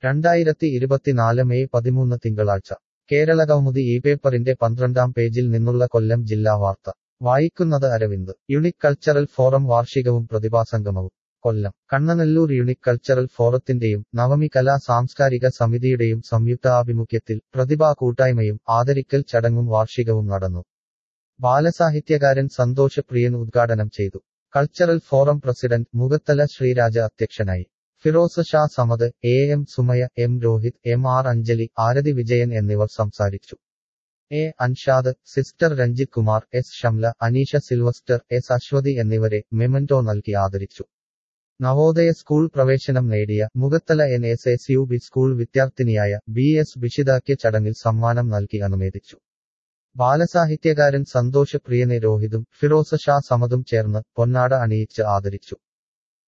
രണ്ടായിരത്തി ഇരുപത്തിനാല് മെയ് പതിമൂന്ന് തിങ്കളാഴ്ച കേരളകൗമുദി ഈ പേപ്പറിന്റെ പന്ത്രണ്ടാം പേജിൽ നിന്നുള്ള കൊല്ലം ജില്ലാ വാർത്ത വായിക്കുന്നത് അരവിന്ദ് യുണിക് കൾച്ചറൽ ഫോറം വാർഷികവും പ്രതിഭാസംഗമവും കൊല്ലം കണ്ണനല്ലൂർ യുണിക് കൾച്ചറൽ ഫോറത്തിന്റെയും നവമി കലാ സാംസ്കാരിക സമിതിയുടെയും സംയുക്താഭിമുഖ്യത്തിൽ പ്രതിഭാ കൂട്ടായ്മയും ആദരിക്കൽ ചടങ്ങും വാർഷികവും നടന്നു ബാലസാഹിത്യകാരൻ സന്തോഷ് പ്രിയൻ ഉദ്ഘാടനം ചെയ്തു cultural forum president Mukhathala Sreeraja അധ്യക്ഷനായി Firoz Shah Samad A M Sumaya M Rohith M R Anjali Arathi Vijayan എന്നിവർ സംസാരിച്ചു A Anshad sister Ranjith Kumar S Shamla Aneesha Sylvester S Aswathy എന്നിവരെ മെമന്റോ നൽകി ആദരിച്ചു നവോദയ സ്കൂൾ പ്രവേശനം നേടിയ Mukhathala N S S U B school വിദ്യാർത്ഥിനിയായ ബി എസ് ബിഷിതാക്ക് ചടങ്ങിൽ സമ്മാനം നൽകി അനുമോദിച്ചു ബാലസാഹിത്യകാരൻ സന്തോഷ് പ്രിയനെ രോഹിതും ഫിറോസ് ഷാ സമതും ചേർന്ന് പൊന്നാട അണിയിച്ച് ആദരിച്ചു